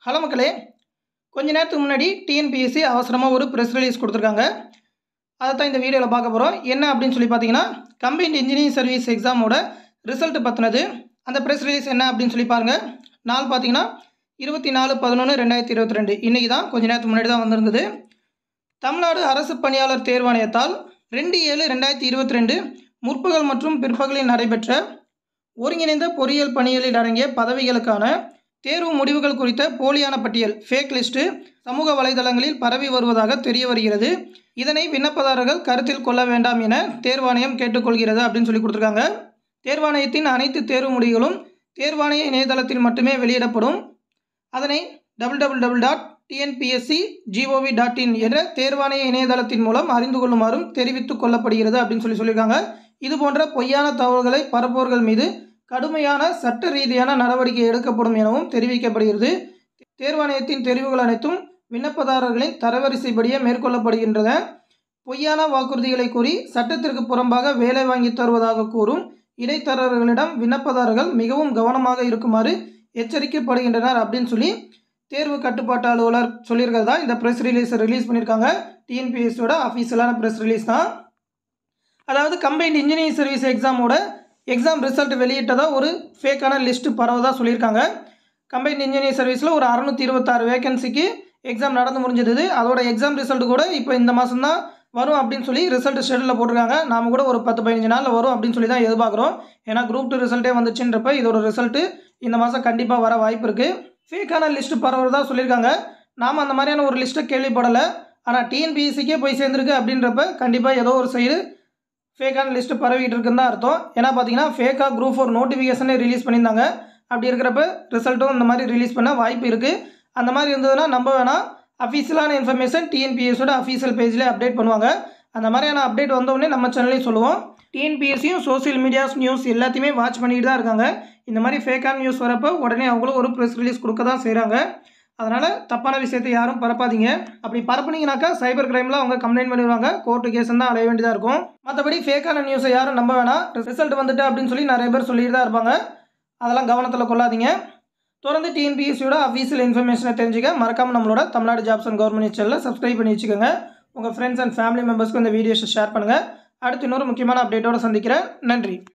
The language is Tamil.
ஹலோ மக்களே கொஞ்ச நேரத்துக்கு முன்னாடி டிஎன்பிஎஸ்சி அவசரமாக ஒரு ப்ரெஸ் ரிலீஸ் கொடுத்துருக்காங்க அதை தான் இந்த வீடியோவில் பார்க்க போகிறோம் என்ன அப்படின்னு சொல்லி பார்த்தீங்கன்னா கம்பைன்ட் இன்ஜினியரிங் சர்வீஸ் எக்ஸாமோட ரிசல்ட் பற்றினது அந்த ப்ரெஸ் ரிலீஸ் என்ன அப்படின்னு சொல்லி பாருங்கள் நாள் பார்த்தீங்கன்னா இருபத்தி நாலு பதினொன்று ரெண்டாயிரத்தி இருபத்தி ரெண்டு இன்றைக்கி தான் கொஞ்ச நேரத்துக்கு முன்னாடி தான் வந்திருந்தது தமிழ்நாடு அரசு பணியாளர் தேர்வாணையத்தால் ரெண்டு ஏழு ரெண்டாயிரத்தி இருபத்தி ரெண்டு முற்பகல் மற்றும் பிற்பகலில் நடைபெற்ற ஒருங்கிணைந்த பொறியியல் பணிகளில் அடங்கிய பதவிகளுக்கான தேர்வு முடிவுகள் குறித்த போலியான பட்டியல் ஃபேக் லிஸ்ட்டு சமூக வலைதளங்களில் பரவி வருவதாக தெரிய வருகிறது இதனை விண்ணப்பதாரர்கள் கருத்தில் கொள்ள வேண்டாம் என தேர்வாணையம் கேட்டுக்கொள்கிறது அப்படின்னு சொல்லி கொடுத்துருக்காங்க தேர்வாணையத்தின் அனைத்து தேர்வு முடிவுகளும் தேர்வாணைய இணையதளத்தில் மட்டுமே வெளியிடப்படும் அதனை double double double dot TNPSC gov dot in என்ற தேர்வாணைய இணையதளத்தின் மூலம் அறிந்து கொள்ளுமாறும் தெரிவித்துக் கொள்ளப்படுகிறது அப்படின்னு சொல்லி சொல்லியிருக்காங்க இது போன்ற பொய்யான தகவல்களை பரப்புவர்கள் மீது கடுமையான சட்ட ரீதியான நடவடிக்கை எடுக்கப்படும் எனவும் தெரிவிக்கப்படுகிறது தேர்வாணையத்தின் தெரிவுகள் அனைத்தும் விண்ணப்பதாரர்களின் தரவரிசைப்படியே மேற்கொள்ளப்படுகின்றன பொய்யான வாக்குறுதிகளை கூறி சட்டத்திற்கு புறம்பாக வேலை வாங்கி தருவதாக கூறும் இடைத்தரகர்களிடம் விண்ணப்பதாரர்கள் மிகவும் கவனமாக இருக்குமாறு எச்சரிக்கப்படுகின்றனர் அப்படின்னு சொல்லி தேர்வு கட்டுப்பாட்டு அலுவலர் சொல்லியிருக்கிறதா இந்த ப்ரெஸ் ரிலீஸ் ரிலீஸ் பண்ணியிருக்காங்க டிஎன்பிஎஸ்சியோட அஃபீஷியலான ப்ரெஸ் ரிலீஸ் தான் அதாவது கம்பைன்ட் இன்ஜினியரிங் சர்வீஸ் எக்ஸாமோட எக்ஸாம் ரிசல்ட் வெளியிட்டதாக ஒரு ஃபேக்கான லிஸ்ட்டு பரவதாக சொல்லியிருக்காங்க கம்பைன்ட் இன்ஜினியரிங் சர்வீஸில் ஒரு அறநூற்றி இருபத்தாறு வேகன்சிக்கு எக்ஸாம் நடந்து முடிஞ்சது அதோட எக்ஸாம் ரிசல்ட் கூட இப்போ இந்த மாதம் தான் வரும் அப்படின்னு சொல்லி ரிசல்ட் ஷெடியூலில் போட்டிருக்காங்க நாம கூட ஒரு பத்து பதினஞ்சு நாளில் வரும் அப்படின்னு சொல்லி தான் எதிர்பார்க்குறோம் ஏன்னா குரூப் டூ ரிசல்ட்டே வந்துச்சுன்றப்ப இதோட ரிசல்ட்டு இந்த மாதம் கண்டிப்பாக வர வாய்ப்பு இருக்குது ஃபேக்கான லிஸ்ட்டு பரவுறதா சொல்லியிருக்காங்க நாம் அந்த மாதிரியான ஒரு லிஸ்ட்டை கேள்விப்படலை ஆனால் டிஎன்பிஎஸ்சிக்கே போய் சேர்ந்துருக்கு அப்படின்றப்ப கண்டிப்பாக ஏதோ ஒரு சைடு ஃபேக்கான லிஸ்ட்டு பரவிட்டு இருக்குன்னு தான் அர்த்தம் ஏன்னா பார்த்தீங்கன்னா ஃபேக்காக குரூப் ஃபோர் நோட்டிஃபிகேஷனே ரிலீஸ் பண்ணியிருந்தாங்க அப்படி இருக்கிறப்ப ரிசல்ட்டும் இந்த மாதிரி ரிலீஸ் பண்ண வாய்ப்பு இருக்குது அந்த மாதிரி இருந்ததுன்னா நம்ப வேணாம் அஃபீஷியலான இன்ஃபர்மேஷன் டிஎன்பிஎஸோட அஃபீஷியல் பேஜ்லேயே அப்டேட் பண்ணுவாங்க அந்த மாதிரியான அப்டேட் வந்தோடனே நம்ம சேனல்லையும் சொல்லுவோம் டிஎன்பிஎஸ்சியும் சோஷியல் மீடியாஸ் நியூஸ் எல்லாத்தையுமே வாட்ச் பண்ணிட்டு தான் இருக்காங்க இந்த மாதிரி ஃபேக்கான நியூஸ் வரப்போ உடனே அவங்களும் ஒரு ப்ரெஸ் ரிலீஸ் கொடுக்க தான் செய்கிறாங்க அதனால் தப்பான விஷயத்தை யாரும் பரப்பாதீங்க அப்படி பரப்புனீங்கனாக்கா சைபர் கிரைமில் அவங்க கம்ப்ளைண்ட் பண்ணிடுவாங்க கோர்ட்டு கேஸ் தான் அலைய வேண்டியதாக இருக்கும் மற்றபடி ஃபேக்கான நியூஸை யாரும் நம்ப வேணாம் ரிசல்ட் வந்துட்டு அப்படின்னு சொல்லி நிறைய பேர் சொல்லிட்டு தான் இருப்பாங்க அதெல்லாம் கவனத்தில் கொள்ளாதீங்க தொடர்ந்து டிஎன்பிஎஸ்சியோட அஃபீஷியல் இன்ஃபர்மேஷனை தெரிஞ்சுக்க மறக்காமல் நம்மளோட தமிழ்நாடு ஜாப்ஸ் அண்ட் கவர்மெண்ட் சேனலில் சப்ஸ்கிரைப் பண்ணி வச்சுக்கோங்க உங்கள் ஃப்ரெண்ட்ஸ் அண்ட் ஃபேமிலி மெம்பர்ஸ்க்கு இந்த வீடியோஸை ஷேர் பண்ணுங்கள் அடுத்து இன்னொரு முக்கியமான அப்டேட்டோடு சந்திக்கிறேன் நன்றி